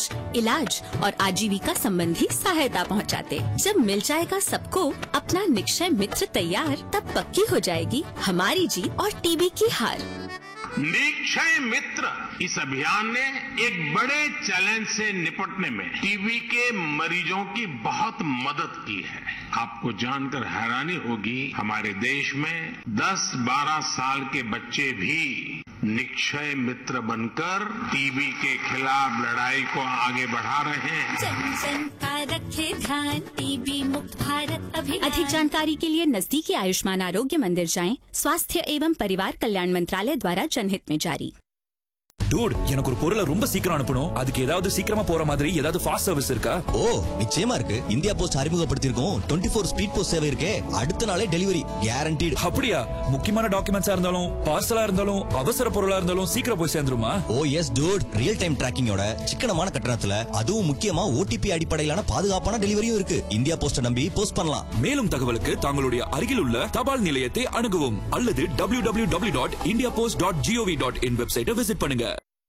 जांच, इलाज और आजीविका संबंधी सहायता पहुंचाते। जब मिल जाएगा सबको अपना निक्षय मित्र तैयार तब पक्की हो जाएगी हमारी जीत और टीबी की हार निक्षय मित्र इस अभियान ने एक बड़े चैलेंज से निपटने में टीबी के मरीजों की बहुत मदद की है आपको जानकर हैरानी होगी हमारे देश में 10-12 साल के बच्चे भी निक्षय मित्र बनकर टीबी के खिलाफ लड़ाई को आगे बढ़ा रहे हैं जन जन का रखे ध्यान टीबी मुक्त भारत अभियान अधिक जानकारी के लिए नजदीकी आयुष्मान आरोग्य मंदिर जाएं स्वास्थ्य एवं परिवार कल्याण मंत्रालय द्वारा जनहित में जारी டூட் எனக்கு ஒரு பொருளை ரொம்ப சீக்கிரம் அனுப்பணும் அதுக்கு ஏதாவது சீக்கிரமா போற மாதிரி ஏதாவது ஃபாஸ்ட் சர்வீஸ் இருக்கா ஓ நிச்சயமா இருக்கு இந்தியா போஸ்ட் அறிமுகப்படுத்தியிருக்கோம் டுவெண்ட்டி ஃபோர் ஸ்பீட் போஸ்ட் சேவை இருக்கே அடுத்த நாளே டெலிவரி கேரண்டீடு அப்படியா முக்கியமான டாக்குமெண்ட்ஸா இருந்தாலும் பார்சலா இருந்தாலும் அவசர பொருளா இருந்தாலும் சீக்கிரம் போய் சேர்ந்துருமா oh yes dude real time டிராக்கிங்கோட சிக்கனமான கட்டணத்துல அதுவும் முக்கியமா ஓடிபி அடிப்படையிலான பாதுகாப்பான டெலிவரியும் இருக்கு இந்தியா போஸ்ட நம்பி போஸ்ட் பண்ணலாம் மேலும் தகவலுக்கு தங்களுடைய அருகில் உள்ள தபால் நிலையத்தை அணுகவும் அல்லது W W W dot India Post dot G O V dot in வெப்சைட்டை விசிட் பண்ணுங்க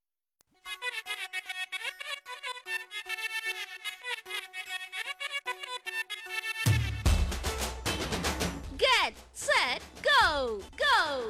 Get, set, go, go!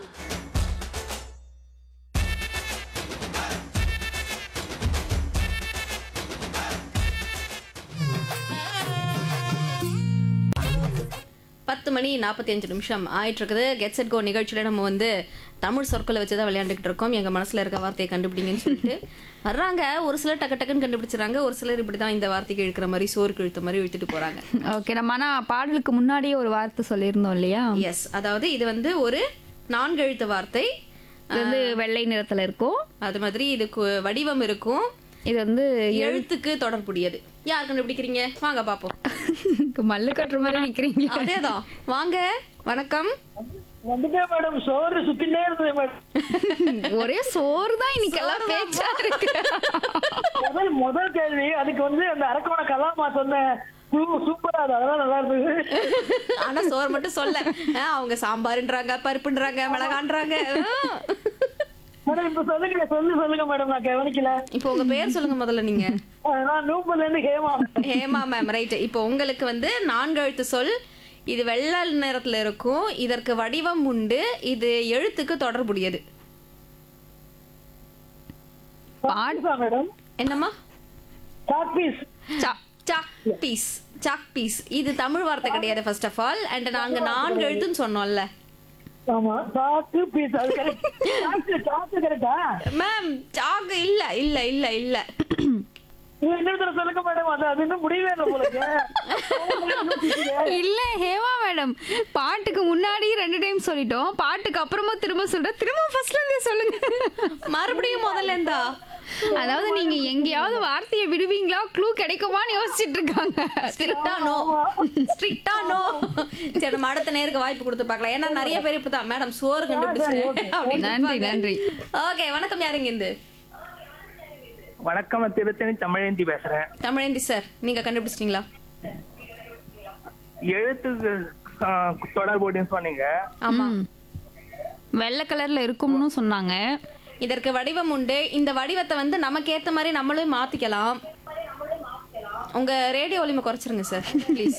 பத்து மணி நாற்பத்தி அஞ்சு நிமிஷம் ஆயிட்டு இருக்குது கெட் செட் கோ நிகழ்ச்சியில நம்ம வந்து தமிழ் சொற்களை வச்சு தான் விளையாண்டுக்கிட்டு இருக்கோம் எங்க மனசுல இருக்க வார்த்தையை கண்டுபிடிங்கன்னு சொல்லிட்டு வர்றாங்க ஒரு சிலர் டக்கு டக்குன்னு கண்டுபிடிச்சிடறாங்க ஒரு சிலர் இப்படி தான் இந்த வார்த்தைக்கு இழுக்கிற மாதிரி சோறுக்கு இழுத்த மாதிரி இழுத்துட்டு போறாங்க ஓகே நம்ம ஆனா பாடலுக்கு முன்னாடியே ஒரு வார்த்தை சொல்லியிருந்தோம் இல்லையா எஸ் அதாவது இது வந்து ஒரு நான்கு எழுத்து வார்த்தை இது வந்து வெள்ளை நிறத்துல இருக்கும் அது மாதிரி இதுக்கு வடிவம் இருக்கும் இது வந்து எழுத்துக்கு தொடர்புடையது யார் கண்டுபிடிக்கிறீங்க வாங்க பாப்போம் மல்லு கட்டுற மாதிரி நிக்கிறீங்க அதேதான் வாங்க வணக்கம் வந்துட்டே மேடம் சோறு சுத்தினே இருந்தது மேடம் ஒரே சோறு தான் இன்னைக்கு எல்லாம் பேச்சா இருக்கு முதல் முதல் கேள்வி அதுக்கு வந்து அந்த அரக்கோண கலாமா சொன்ன குழு சூப்பரா அது அதெல்லாம் நல்லா இருந்தது ஆனா சோறு மட்டும் சொல்ல ஆ, அவங்க சாம்பார்ன்றாங்க பருப்புன்றாங்க மிளகான்றாங்க ஆ. மேடம் இப்ப சொல்லுங்க சொல்லு சொல்லுங்க மேடம் நான் கவனிக்கல இப்போ உங்க பேர் சொல்லுங்க முதல்ல நீங்க அஹ் நான் நூம்பல்ல இருந்து ஹேமா ஹேமா மேம் ரைட் இப்போ உங்களுக்கு வந்து நான்கு எழுத்து சொல் இது வெள்ளை நிறத்துல இருக்கும் இதற்கு வடிவம் உண்டு இது எழுத்துக்கு தொடர்புடையது பாட்டுதா மேடம் என்னம்மா சாக் பீஸ் சா- சாக் பீஸ் சாக் பீஸ் இது தமிழ் வார்த்தை கிடையாது ஃபர்ஸ்ட் ஆஃப் ஆல் அண்ட் நாங்க நான்கு எழுத்துன்னு சொன்னோம்ல ஆமா சாக்கு பீஸ் அது கரெக்ட் சாக்கு சாக்கு கரெக்டா மேம் சாக்கு இல்ல இல்ல இல்ல இல்ல நீங்க இன்னொரு தடவை சொல்லுங்க மேடம் அது அது இன்னும் முடியவே இல்லை போலக்கு இல்ல ஹேமா மேடம் பாட்டுக்கு முன்னாடி ரெண்டு டைம் சொல்லிட்டோம் பாட்டுக்கு அப்புறமா திரும்ப சொல்றேன் திரும்ப ஃபர்ஸ்ட்ல இருந்தே சொல்லுங்க மறுபடியும் முதல்ல இருந்தா அதாவது நீங்க எங்கேயாவது வார்த்தையை விடுவீங்களா க்ளூ கிடைக்குமான்னு யோசிச்சுட்டு இருக்காங்க ஸ்ட்ரிக்டா நோ ஸ்ட்ரிக்டா நோ சரி நம்ம அடுத்த நேருக்கு வாய்ப்பு கொடுத்து பார்க்கலாம் ஏன்னா நிறைய பேர் இப்பதான் மேடம் சோறு கண்டுபிடிச்சு நன்றி நன்றி ஓகே வணக்கம் யாருங்க இருந்து வணக்கம் நான் திருத்தணி தமிழேந்தி பேசுறேன் தமிழேந்தி சார் நீங்க கண்டுபிடிச்சிட்டீங்களா எழுத்து தொடர்புன்னு சொன்னீங்க ஆமா வெள்ளை கலர்ல இருக்கும்னு சொன்னாங்க இதற்கு வடிவம் உண்டு இந்த வடிவத்தை வந்து நமக்கு ஏத்த மாதிரி நம்மளே மாத்திக்கலாம் உங்க ரேடியோ ஒலிமை குறைச்சிருங்க சார் ப்ளீஸ்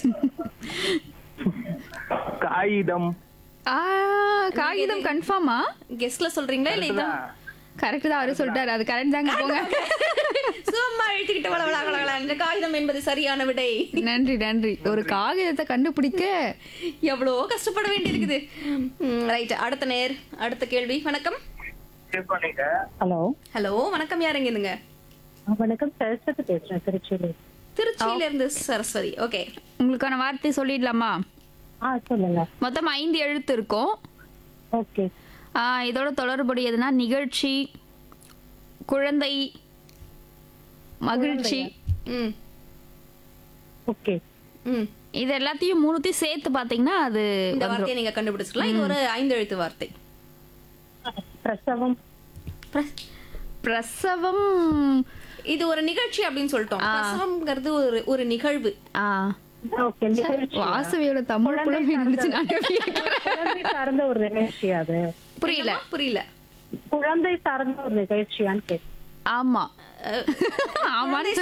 காகிதம் ஆ காகிதம் கன்ஃபார்மா கெஸ்ட்ல சொல்றீங்களா இல்ல இதான் கரெக்ட் தான் அவரு சொல்லிட்டாரு அது கரெக்ட் தாங்க போங்க சும்மா இழுத்துக்கிட்டு வளவளா இந்த காகிதம் என்பது சரியான விடை நன்றி நன்றி ஒரு காகிதத்தை கண்டுபிடிக்க எவ்வளோ கஷ்டப்பட வேண்டியிருக்குது ரைட் அடுத்த நேர் அடுத்த கேள்வி வணக்கம் சொன்னீங்க ஹலோ ஹலோ வணக்கம் யாருங்க இருந்துங்க வணக்கம் சரஸ்வதி பேசுறேன் திருச்சியில திருச்சியில இருந்து சரஸ்வதி ஓகே உங்களுக்கான வார்த்தை சொல்லிடலாமா ஆ சொல்லுங்க மொத்தம் ஐந்து எழுத்து இருக்கும் ஓகே ஆ, இதோட தொடர்புடையதுன்னா நிகழ்ச்சி குழந்தை மகிழ்ச்சி ம் ஓகே ம் இது எல்லாத்தையும் மூணுத்தையும் சேர்த்து பாத்தீங்கன்னா அது இந்த வார்த்தையை நீங்க கண்டுபிடிச்சிக்கலாம் இது ஒரு ஐந்து எழுத்து வார்த்தை பிரசவம் பிர- பிரசவம் இது ஒரு நிகழ்ச்சி அப்படின்னு சொல்லிட்டோம் பிரசவம்ங்கிறது ஒரு ஒரு நிகழ்வு ஆ ஓகே நிகழ்ச்சி வாசவியோட தமிழ் புலமை இருந்துச்சு நான் கேட்கிறேன். குழந்தை சார்ந்த ஒரு நிகழ்ச்சி அது புரியல என்னம்மா? புரியல குழந்தை சார்ந்த ஒரு நிகழ்ச்சியான்னு கேட்டேன் ஆமா அஹ், ஆமான்னு